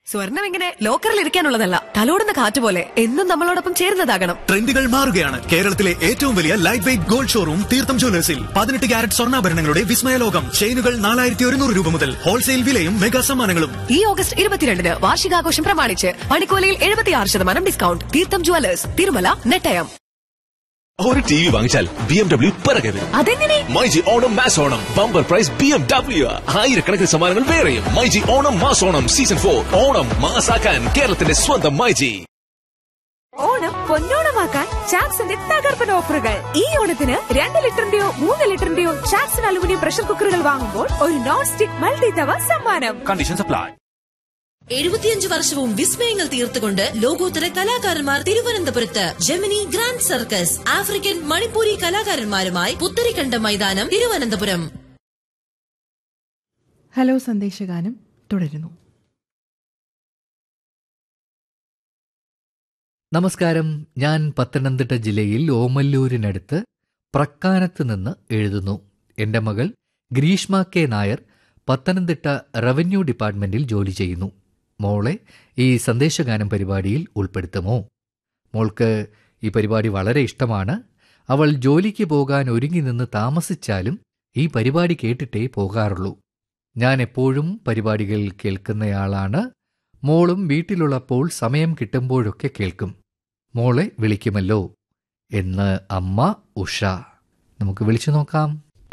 സ്വർണം ഇങ്ങനെ ലോക്കറിൽ ഇരിക്കാനുള്ളതല്ല തലോടുന്ന കാറ്റ് പോലെ എന്നും നമ്മളോടൊപ്പം ചേരുന്നതാകണം ട്രെൻഡുകൾ മാറുകയാണ് കേരളത്തിലെ ഏറ്റവും വലിയ ലൈറ്റ് വെയിറ്റ് ഗോൾഡ് ഷോറൂം തീർത്ഥം ജ്വല്ലേഴ്സിൽ പതിനെട്ട് ക്യാരറ്റ് സ്വർണ്ണാഭരണങ്ങളുടെ വിസ്മയ ലോകം ചെയിനുകൾ നാലായിരത്തി ഒരുന്നൂറ് രൂപ മുതൽ ഹോൾസെയിൽ വിലയും മെഗാ സമ്മാനങ്ങളും ഈ ഓഗസ്റ്റ് ഇരുപത്തിരണ്ടിന് വാർഷികാഘോഷം പ്രമാണിച്ച് പണിക്കോലയിൽ എഴുപത്തിയാറ് ശതമാനം ഡിസ്കൗണ്ട് തീർത്ഥം ജുവലേഴ്സ് തിരുമല നെട്ടയം ഒരു ടി വി വാങ്ങിച്ചാൽ ബി എം ഡബ്ല്യു പിറകെ വരും അതെങ്ങനെ myG Onam mass Onam bumper prize B M W ആയിരക്കണക്കിന് സമ്മാനങ്ങൾ വേറെയും myG Onam mass Onam season for Onam മാസാക്കാൻ കേരളത്തിന്റെ സ്വന്തം മൈജി ഓണം പൊന്നോണമാക്കാൻ ചാക്സിന്റെ തകർപ്പൻ ഓഫറുകൾ ഈ ഓണത്തിന് രണ്ട് ലിറ്ററിന്റെയോ മൂന്ന് ലിറ്ററിന്റെയോ ചാക്സൺ അലുമിനിയം പ്രഷർ കുക്കറുകൾ വാങ്ങുമ്പോൾ ഒരു നോൺ സ്റ്റിക് മൾട്ടി തവ സമ്മാനം കണ്ടീഷൻ സപ്ലൈ എഴുപത്തിയഞ്ച് വർഷവും വിസ്മയങ്ങൾ തീർത്തുകൊണ്ട് ലോകോത്തര കലാകാരന്മാർ തിരുവനന്തപുരത്ത് Gemini grand circus African Manipuri കലാകാരന്മാരുമായി പുത്തരിക്കണ്ട മൈതാനം തിരുവനന്തപുരം ഹലോ സന്ദേശഗാനം തുടരുന്നു നമസ്കാരം ഞാൻ പത്തനംതിട്ട ജില്ലയിൽ ഓമല്ലൂരിനടുത്ത് പ്രക്കാനത്ത് നിന്ന് എഴുതുന്നു എൻ്റെ മകൾ ഗ്രീഷ്മ കെ നായർ പത്തനംതിട്ട റവന്യൂ ഡിപ്പാർട്ട്മെന്റിൽ ജോലി ചെയ്യുന്നു മോളെ ഈ സന്ദേശഗാനം പരിപാടിയിൽ ഉൾപ്പെടുത്തുമോ മോൾക്ക് ഈ പരിപാടി വളരെ ഇഷ്ടമാണ് അവൾ ജോലിക്ക് പോകാൻ ഒരുങ്ങി നിന്ന് താമസിച്ചാലും ഈ പരിപാടി കേട്ടിട്ടേ പോകാറുള്ളൂ ഞാൻ എപ്പോഴും പരിപാടികൾ കേൾക്കുന്നയാളാണ് മോളും വീട്ടിലുള്ളപ്പോൾ സമയം കിട്ടുമ്പോഴൊക്കെ കേൾക്കും മോളെ വിളിക്കുമല്ലോ എന്ന് അമ്മ ഉഷ നമുക്ക് വിളിച്ചു നോക്കാം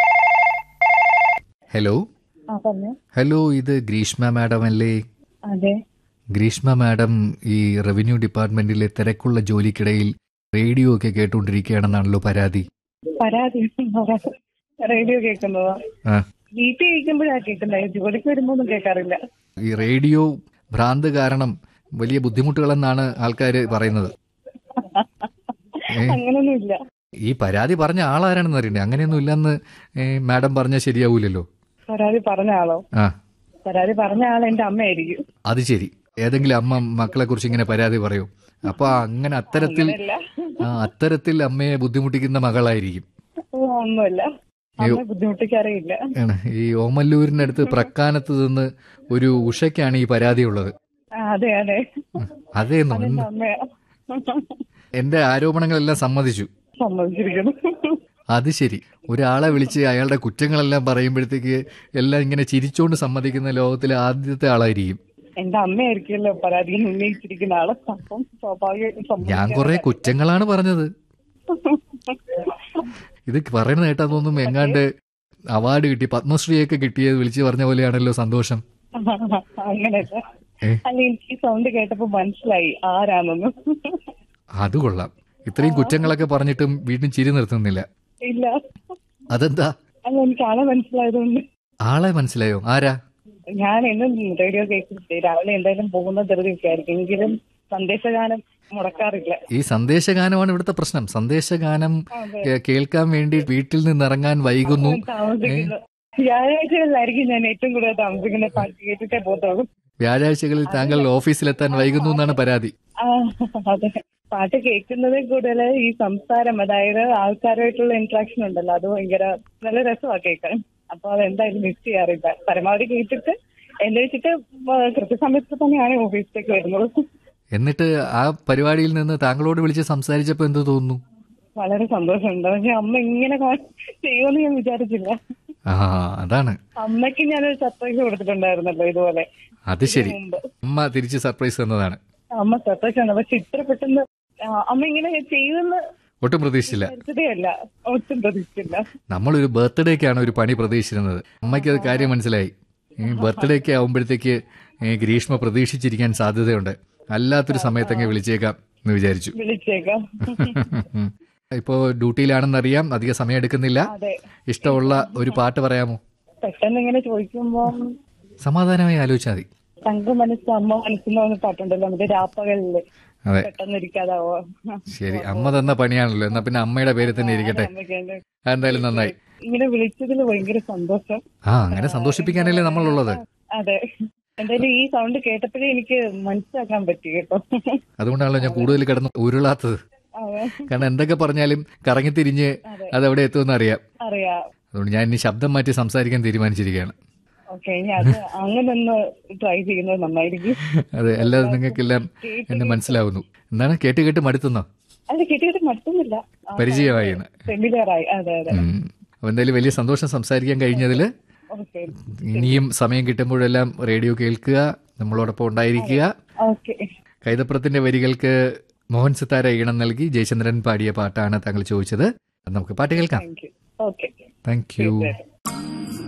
ഹലോ ആ പറഞ്ഞു ഹലോ ഇത് ഗ്രീഷ്മ മാഡം അല്ലേ അതെ ഗ്രീഷ്മ മാഡം ഈ റവന്യൂ ഡിപ്പാർട്ട്മെന്റിലെ തിരക്കുള്ള ജോലിക്കിടയിൽ റേഡിയോ ഒക്കെ കേട്ടുകൊണ്ടിരിക്കുകയാണെന്നാണല്ലോ പരാതി പരാതി റേഡിയോ കേൾക്കുന്നതോ ആ വീട്ടിൽ കേൾക്കുമ്പോഴാ കേൾക്കുന്നത് ജോലിക്ക് വരുമ്പോ ഒന്നും കേൾക്കാറില്ല ഈ റേഡിയോ ഭ്രാന്ത് കാരണം വലിയ ബുദ്ധിമുട്ടുകളെന്നാണ് ആൾക്കാർ പറയുന്നത് ഏ? അങ്ങനൊന്നും ഇല്ല ഈ പരാതി പറഞ്ഞ ആളാരാണെന്ന് അറിയണ്ടേ അങ്ങനെയൊന്നും ഇല്ലെന്ന് ഏ, മാഡം പറഞ്ഞാൽ ശരിയാവൂലല്ലോ പരാതി പറഞ്ഞ ആളോ ആ പരാതി പറഞ്ഞ ആൾ എന്റെ അമ്മയായിരിക്കും അത് ശരി ഏതെങ്കിലും അമ്മ മക്കളെ കുറിച്ച് ഇങ്ങനെ പരാതി പറയൂ അപ്പൊ അങ്ങനെ അത്തരത്തിൽ അങ്ങനെയല്ല ആ അത്തരത്തിൽ അമ്മയെ ബുദ്ധിമുട്ടിക്കുന്ന മകളായിരിക്കും ഓ, ഒന്നുമില്ല അമ്മ ബുദ്ധിമുട്ടിക്കാറില്ല ആണ്. ഈ ഓമല്ലൂരിനടുത്ത് പ്രക്കാനത്ത് നിന്ന് ഒരു ഉഷയ്ക്കാണ് ഈ പരാതി ഉള്ളത് ആ, അതെ അതെ അതേന്നു അതെന്റെ അമ്മയാ എന്റെ ആരോപണങ്ങളെല്ലാം സമ്മതിച്ചു സമ്മതിച്ചിരിക്കുന്നു അത് ശരി ഒരാളെ വിളിച്ച് അയാളുടെ കുറ്റങ്ങളെല്ലാം പറയുമ്പോഴത്തേക്ക് എല്ലാം ഇങ്ങനെ ചിരിച്ചോണ്ട് സമ്മതിക്കുന്ന ലോകത്തിലെ ആദ്യത്തെ ആളായിരിക്കും എന്റെ അമ്മയായിരിക്കുമല്ലോ പരാതി ഉന്നയിച്ചിരിക്കുന്ന ആള് അപ്പം സ്വാഭാവികമായിട്ടും ഞാൻ കുറെ കുറ്റങ്ങളാണ് പറഞ്ഞത് ഇത് പറയുന്ന കേട്ടാ തോന്നും എങ്ങാണ്ട് അവാർഡ് കിട്ടി പത്മശ്രീയൊക്കെ കിട്ടിയത് വിളിച്ചു പറഞ്ഞ പോലെയാണല്ലോ സന്തോഷം അങ്ങനെയല്ല ഏ? അല്ല എനിക്ക് ഈ സൗണ്ട് കേട്ടപ്പോ മനസ്സിലായി ആരാണെന്ന് അത് കൊള്ളാം ഇത്രയും കുറ്റങ്ങളൊക്കെ പറഞ്ഞിട്ടും വീണ്ടും ചിരി നിർത്തുന്നില്ല ഇല്ല അതെന്താ അല്ല എനിക്ക് ആളെ മനസ്സിലായതുകൊണ്ട് ആളെ മനസ്സിലായോ ആരാ ഞാൻ എന്നും റേഡിയോ കേൾക്കുന്നുണ്ട് രാവിലെ എന്തായാലും പോകുന്ന ധൃതിയൊക്കെ ആയിരിക്കും എങ്കിലും സന്ദേശഗാനം മുടക്കാറില്ല ഈ സന്ദേശഗാനമാണ് ഇവിടുത്തെ പ്രശ്നം സന്ദേശഗാനം അതെ. കേ- കേൾക്കാൻ വേണ്ടി വീട്ടിൽ നിന്ന് ഇറങ്ങാൻ വൈകുന്നു താമസിക്കുന്നത് വ്യാഴാഴ്ചകളിലായിരിക്കും ഞാൻ ഏറ്റവും കൂടുതൽ താമസിക്കുന്ന പാട്ട് കേട്ടിട്ടേ പോകത്തുള്ളൂ വ്യാഴാഴ്ചകളിൽ താങ്കൾ ഓഫീസിലെത്താൻ വൈകുന്നു എന്നാണ് പരാതി ആ, അതെ പാട്ട് കേൾക്കുന്നതിൽ കൂടുതൽ ഈ സംസാരം അതായത് ആൾക്കാരുമായിട്ടുള്ള ഇന്ററാക്ഷൻ ഉണ്ടല്ലോ അത് ഭയങ്കര നല്ല രസമാണ് കേൾക്കാൻ അപ്പൊ അതെന്തായാലും മിസ് ചെയ്യാറില്ല പരമാവധി കേട്ടിട്ട് എന്നെ വെച്ചിട്ട് ആ, കൃത്യസമയത്ത് തന്നെയാണ് ഓഫീസിലേക്ക് വരുന്നത് എന്നിട്ട് ആ പരിപാടിയിൽ നിന്ന് താങ്കളോട് വിളിച്ച് സംസാരിച്ചപ്പോൾ എന്ത് തോന്നുന്നു വളരെ സന്തോഷമുണ്ട് പക്ഷെ അമ്മ ഇങ്ങനെ കാ- ചെയ്യുമെന്ന് ഞാൻ വിചാരിച്ചില്ല ആ അതാണ് അമ്മയ്ക്ക് ഞാനൊരു സർപ്രൈസ് കൊടുത്തിട്ടുണ്ടായിരുന്നല്ലോ ഇതുപോലെ അത് ശരി മുമ്പ് അമ്മ തിരിച്ച് സർപ്രൈസ് തന്നതാണ് അമ്മ സർപ്രൈസ് ആണ് പക്ഷെ ഇത്ര പെട്ടെന്ന് ആ, അമ്മ ഇങ്ങനെ ചെയ്യുമെന്ന് ഒട്ടും പ്രതീക്ഷിച്ചില്ല വിചാരിച്ചതേ അല്ല ഒട്ടും പ്രതീക്ഷിച്ചില്ല നമ്മളൊരു ബർത്ത്ഡേക്കാണ് ഒരു പണി പ്രതീക്ഷിച്ചിരുന്നത് അമ്മയ്ക്ക് അത് കാര്യം മനസ്സിലായി ഈ ബർത്ത്ഡേക്ക് ആവുമ്പോഴത്തേക്ക് ഈ ഗ്രീഷ്മ പ്രതീക്ഷിച്ചിരിക്കാൻ സാധ്യതയുണ്ട് അല്ലാത്തൊരു സമയത്തങ്ങ് വിളിച്ചേക്കാം എന്ന് വിചാരിച്ചു വിളിച്ചേക്കാം ഇപ്പോ ഡ്യൂട്ടിയിലാണെന്നറിയാം അധികം സമയം എടുക്കുന്നില്ല അതെ ഇഷ്ടമുള്ള ഒരു പാട്ട് പറയാമോ പെട്ടെന്ന് ഇങ്ങനെ ചോദിക്കുമ്പോ സമാധാനമായി ആലോചിച്ചാൽ മതി തങ്ക മനസ്സ് അമ്മ മനസ്സെന്ന് പറഞ്ഞ പാട്ടുണ്ടല്ലോ നമ്മുടെ രാപ്പകളില് അതെ പെട്ടെന്ന് ഇരിക്കാതാവോ ശരി അമ്മ തന്ന പണിയാണല്ലോ എന്നാ പിന്നെ അമ്മയുടെ പേര് തന്നെ ഇരിക്കട്ടെ അമ്മയ്ക്ക് എന്തായാലും നന്നായി ഇങ്ങനെ വിളിച്ചതിൽ ഭയങ്കര സന്തോഷം ആ അങ്ങനെ സന്തോഷിപ്പിക്കാനല്ലേ നമ്മളുള്ളത് അതെ എന്തായാലും ഈ സൗണ്ട് കേട്ടപ്പോഴേ എനിക്ക് മനസ്സിലാക്കാൻ പറ്റി കേട്ടോ അതുകൊണ്ടാണല്ലോ ഞാൻ കൂടുതൽ കിടന്ന് ഉരുളാത്തത് അതെ കാരണം എന്തൊക്കെ പറഞ്ഞാലും കറങ്ങിത്തിരിഞ്ഞ് അതെ. അതെവിടെ എത്തുമെന്ന് അറിയാം അറിയാം അതുകൊണ്ട് ഞാൻ ഇനി ശബ്ദം മാറ്റി സംസാരിക്കാൻ തീരുമാനിച്ചിരിക്കുകയാണ് ഓക്കെ ഇനി അത് അങ്ങനെ ഒന്ന് ട്രൈ ചെയ്യുന്നത് നന്നായിരിക്കും അതെ അല്ലാതെ നിങ്ങൾക്കെല്ലാം എന്നെ മനസ്സിലാവുന്നു എന്താണ് കേട്ട് കേട്ട് മടുത്തുന്നോ അല്ല കിട്ടിയിട്ട് മറ്റുന്നില്ല പരിചയമായി എന്ന്. ഫെമിലിയർ ആയി അതെ അതെ ഉം. അപ്പൊ എന്തായാലും വലിയ സന്തോഷം സംസാരിക്കാൻ കഴിഞ്ഞതിൽ ഓക്കെ ഇനിയും സമയം കിട്ടുമ്പോഴെല്ലാം റേഡിയോ കേൾക്കുക നമ്മളോടൊപ്പം ഉണ്ടായിരിക്കുക ഓക്കെ കൈതപ്രത്തിന്റെ വരികൾക്ക് മോഹൻ സിത്താര ഈണം നൽകി ജയചന്ദ്രൻ പാടിയ പാട്ടാണ് താങ്കൾ ചോദിച്ചത് നമുക്ക് പാട്ട് കേൾക്കാം thank you okay thank you തീർച്ചയായിട്ടും